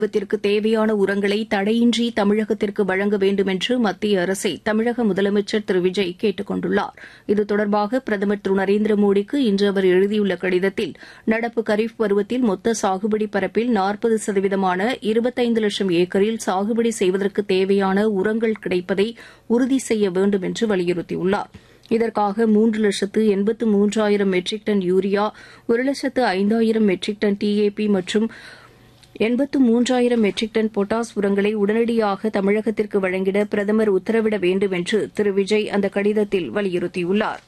த்திற்கு தேவையான உரங்களை தடையின்றி தமிழகத்திற்கு வழங்க வேண்டும் என்று மத்திய அரசை தமிழக முதலமைச்சர் திரு விஜய் கேட்டுக் கொண்டுள்ளார் இது தொடர்பாக பிரதமர் திரு நரேந்திர மோடிக்கு இன்று அவர் எழுதியுள்ள கடிதத்தில் நடப்பு கரீப் பருவத்தில் மொத்த சாகுபடி பரப்பில் நாற்பது சதவீதமான இருபத்தைந்து லட்சம் ஏக்கரில் சாகுபடி செய்வதற்கு தேவையான உரங்கள் கிடைப்பதை உறுதி செய்ய வேண்டும் என்று வலியுறுத்தியுள்ளார் இதற்காக மூன்று லட்சத்து எண்பத்து மூன்றாயிரம் மெட்ரிக் டன் யூரியா ஒரு லட்சத்து ஐந்தாயிரம் மெட்ரிக் டன் டிஏபி மற்றும் எண்பத்து மூன்றாயிரம் மெட்ரிக் டன் பொட்டாஸ் உரங்களை உடனடியாக தமிழகத்திற்கு வழங்கிட பிரதமர் உத்தரவிட வேண்டும் என்று திரு விஜய் அந்த கடிதத்தில் வலியுறுத்தியுள்ளார்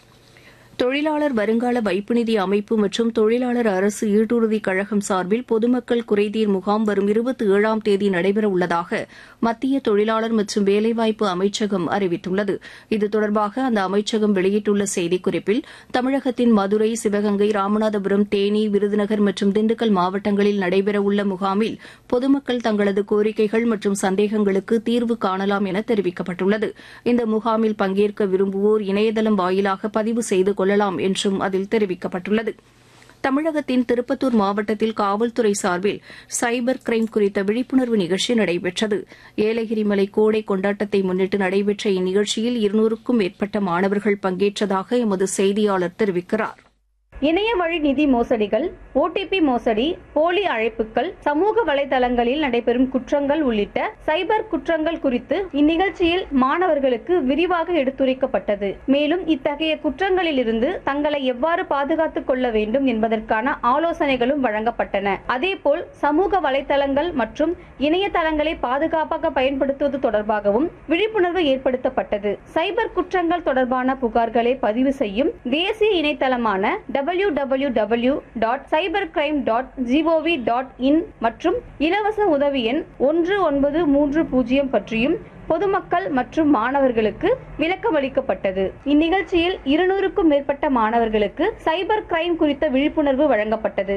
தொழிலாளர் வருங்கால வைப்பு நிதி அமைப்பு மற்றும் தொழிலாளர் அரசு ஈட்டுறுதி கழகம் சார்பில் பொதுமக்கள் குறைதீர் முகாம் வரும் இருபத்தி ஏழாம் தேதி நடைபெறவுள்ளதாக மத்திய தொழிலாளர் மற்றும் வேலைவாய்ப்பு அமைச்சகம் அறிவித்துள்ளது இது தொடர்பாக அந்த அமைச்சகம் வெளியிட்டுள்ள செய்திக்குறிப்பில் தமிழகத்தின் மதுரை சிவகங்கை ராமநாதபுரம் தேனி விருதுநகர் மற்றும் திண்டுக்கல் மாவட்டங்களில் நடைபெறவுள்ள முகாமில் பொதுமக்கள் தங்களது கோரிக்கைகள் மற்றும் சந்தேகங்களுக்கு தீர்வு காணலாம் என தெரிவிக்கப்பட்டுள்ளது இந்த முகாமில் பங்கேற்க விரும்புவோர் இணையதளம் வாயிலாக பதிவு செய்து கொள்ளலாம் என்றும் அதில் தெரிவிக்கப்பட்டுள்ளது தமிழகத்தின் திருப்பத்தூர் மாவட்டத்தில் காவல்துறை சார்பில் சைபர் கிரைம் குறித்த விழிப்புணர்வு நிகழ்ச்சி நடைபெற்றது ஏலகிரி மலை கோடை கொண்டாட்டத்தை முன்னிட்டு நடைபெற்ற இந்நிகழ்ச்சியில் இருநூறுக்கும் மேற்பட்ட மாணவர்கள் பங்கேற்றதாக எமது செய்தியாளர் தெரிவிக்கிறார் இணைய வழி நிதி மோசடிகள் ஓடிபி மோசடி போலி அழைப்புகள் சமூக வலைதளங்களில் நடைபெறும் குற்றங்கள் உள்ளிட்ட சைபர் குற்றங்கள் குறித்து இந்நிகழ்ச்சியில் மாணவர்களுக்கு விரிவாக எடுத்துரைக்கப்பட்டது மேலும் இத்தகைய குற்றங்களிலிருந்து தங்களை எவ்வாறு பாதுகாத்துக் கொள்ள வேண்டும் என்பதற்கான ஆலோசனைகளும் வழங்கப்பட்டன அதேபோல் சமூக வலைதளங்கள் மற்றும் இணையதளங்களை பாதுகாப்பாக பயன்படுத்துவது தொடர்பாகவும் விழிப்புணர்வு ஏற்படுத்தப்பட்டது சைபர் குற்றங்கள் தொடர்பான புகார்களை பதிவு செய்யும் தேசிய இணையதளமான W W W dot cyber crime dot G O V dot in மற்றும் இலவச உதவி எண் ஒன்று ஒன்பது மூன்று பூஜ்ஜியம் பற்றியும் பொதுமக்கள் மற்றும் மாணவர்களுக்கு விளக்கமளிக்கப்பட்டது இந்நிகழ்ச்சியில் இருநூறுக்கும் மேற்பட்ட மாணவர்களுக்கு சைபர் கிரைம் குறித்த விழிப்புணர்வு வழங்கப்பட்டது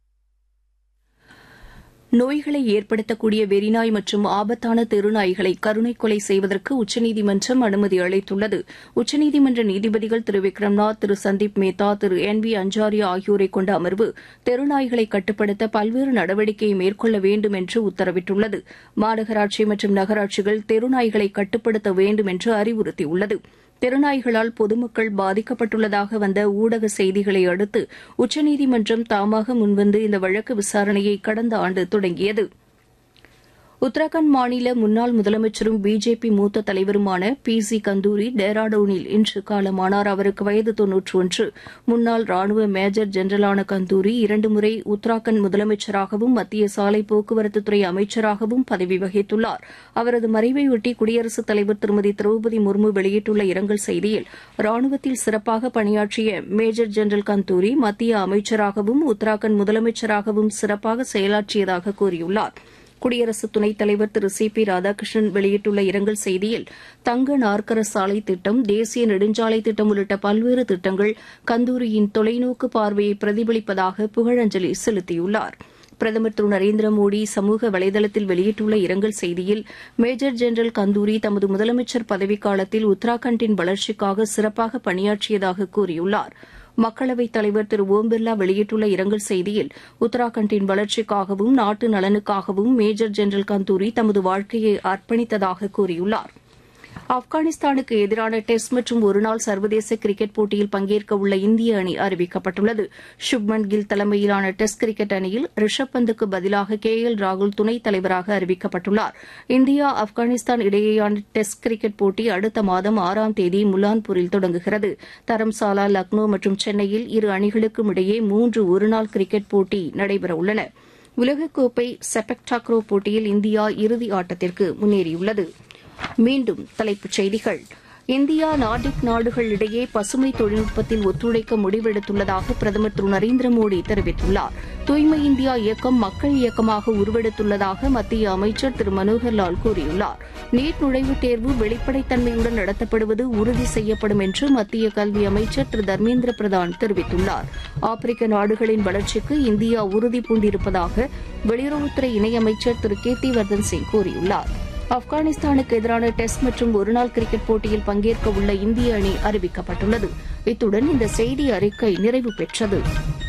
நோய்களை ஏற்படுத்தக்கூடிய வெறிநாய் மற்றும் ஆபத்தான தெருநாய்களை கருணை கொலை செய்வதற்கு உச்சநீதிமன்றம் அனுமதி அளித்துள்ளது உச்சநீதிமன்ற நீதிபதிகள் திரு விக்ரம்நாத் திரு சந்தீப் மேத்தா திரு என் வி அஞ்சாரியா ஆகியோரை கொண்ட அமர்வு தெருநாய்களை கட்டுப்படுத்த பல்வேறு நடவடிக்கையை மேற்கொள்ள வேண்டும் என்று உத்தரவிட்டுள்ளது மாநகராட்சி மற்றும் நகராட்சிகள் தெருநாய்களை கட்டுப்படுத்த வேண்டும் என்று அறிவுறுத்தியுள்ளது தெருநாய்களால் பொதுமக்கள் பாதிக்கப்பட்டுள்ளதாக வந்த ஊடக செய்திகளை அடுத்து உச்சநீதிமன்றம் தாமாக முன்வந்து இந்த வழக்கு விசாரணையை கடந்த ஆண்டு தொடங்கியது உத்தரகாண்ட் மாநில முன்னாள் முதலமைச்சரும் பிஜேபி மூத்த தலைவருமான பி சி கந்தூரி டேராடூனில் இன்று காலமானார் அவருக்கு வயது தொன்னூற்று ஒன்று முன்னாள் ராணுவ மேஜர் ஜெனரலான கந்தூரி இரண்டு முறை உத்தராகண்ட் முதலமைச்சராகவும் மத்திய சாலை போக்குவரத்துத்துறை அமைச்சராகவும் பதவி வகித்துள்ளார் அவரது மறைவையொட்டி குடியரசுத் தலைவர் திருமதி திரௌபதி முர்மு வெளியிட்டுள்ள இரங்கல் செய்தியில் ராணுவத்தில் சிறப்பாக பணியாற்றிய மேஜர் ஜெனரல் கந்தூரி மத்திய அமைச்சராகவும் உத்தராகண்ட் முதலமைச்சராகவும் சிறப்பாக செயலாற்றியதாக கூறியுள்ளார் குடியரசு துணைத் தலைவர் திரு சி பி ராதாகிருஷ்ணன் வெளியிட்டுள்ள இரங்கல் செய்தியில் தங்க நாற்கர சாலை திட்டம் தேசிய நெடுஞ்சாலை திட்டம் உள்ளிட்ட பல்வேறு திட்டங்கள் கந்தூரியின் தொலைநோக்கு பார்வையை பிரதிபலிப்பதாக புகழஞ்சலி செலுத்தியுள்ளார் பிரதமர் திரு நரேந்திர மோடி சமூக வலைதளத்தில் வெளியிட்டுள்ள இரங்கல் செய்தியில் மேஜர் ஜெனரல் கந்தூரி தமது முதலமைச்சர் பதவிக்காலத்தில் உத்தராகண்டின் வளர்ச்சிக்காக சிறப்பாக பணியாற்றியதாக கூறியுள்ளார் மக்களவைத் தலைவர் திரு ஓம் பிர்லா வெளியிட்டுள்ள இரங்கல் செய்தியில் உத்தராகண்டின் வளர்ச்சிக்காகவும் நாட்டு நலனுக்காகவும் மேஜர் ஜெனரல் கந்தூரி தமது வாழ்க்கையை அர்ப்பணித்ததாக கூறியுள்ளார் ஆப்கானிஸ்தானுக்கு எதிரான டெஸ்ட் மற்றும் ஒருநாள் சர்வதேச கிரிக்கெட் போட்டியில் பங்கேற்க உள்ள இந்திய அணி அறிவிக்கப்பட்டுள்ளது சுப்மன் கில் தலைமையிலான டெஸ்ட் கிரிக்கெட் அணியில் ரிஷப் பந்துக்கு பதிலாக கே எல் ராகுல் துணைத் தலைவராக அறிவிக்கப்பட்டுள்ளார் இந்தியா ஆப்கானிஸ்தான் இடையேயான டெஸ்ட் கிரிக்கெட் போட்டி அடுத்த மாதம் ஆறாம் தேதி முலான்பூரில் தொடங்குகிறது தரம்சாலா லக்னோ மற்றும் சென்னையில் இரு அணிகளுக்கும் இடையே மூன்று ஒருநாள் கிரிக்கெட் போட்டி நடைபெறவுள்ளன உலகக்கோப்பை செபக் டாக்ரோ போட்டியில் இந்தியா இறுதி ஆட்டத்திற்கு முன்னேறியுள்ளது மீண்டும் தலைப்புச் செய்திகள் இந்தியா நார்டிக் நாடுகள் இடையே பசுமை தொழில்நுட்பத்தில் ஒத்துழைக்க முடிவெடுத்துள்ளதாக பிரதமர் திரு நரேந்திர மோடி தெரிவித்துள்ளார் தூய்மை இந்தியா இயக்கம் மக்கள் இயக்கமாக உருவெடுத்துள்ளதாக மத்திய அமைச்சர் திரு மனோகர் லால் கூறியுள்ளார் நீட் நுழைவுத் தேர்வு வெளிப்படைத்தன்மையுடன் நடத்தப்படுவது உறுதி செய்யப்படும் என்று மத்திய கல்வி அமைச்சர் திரு தர்மேந்திர பிரதான் தெரிவித்துள்ளார் ஆப்பிரிக்க நாடுகளின் வளர்ச்சிக்கு இந்தியா உறுதி பூண்டிருப்பதாக வெளியுறவுத்துறை இணையமைச்சர் திரு கீர்த்திவர்தன் சிங் கூறியுள்ளார் ஆப்கானிஸ்தானுக்கு எதிரான டெஸ்ட் மற்றும் ஒருநாள் கிரிக்கெட் போட்டியில் பங்கேற்க உள்ள இந்திய அணி அறிவிக்கப்பட்டுள்ளது இத்துடன் இந்த செய்தி அறிக்கை நிறைவு பெற்றது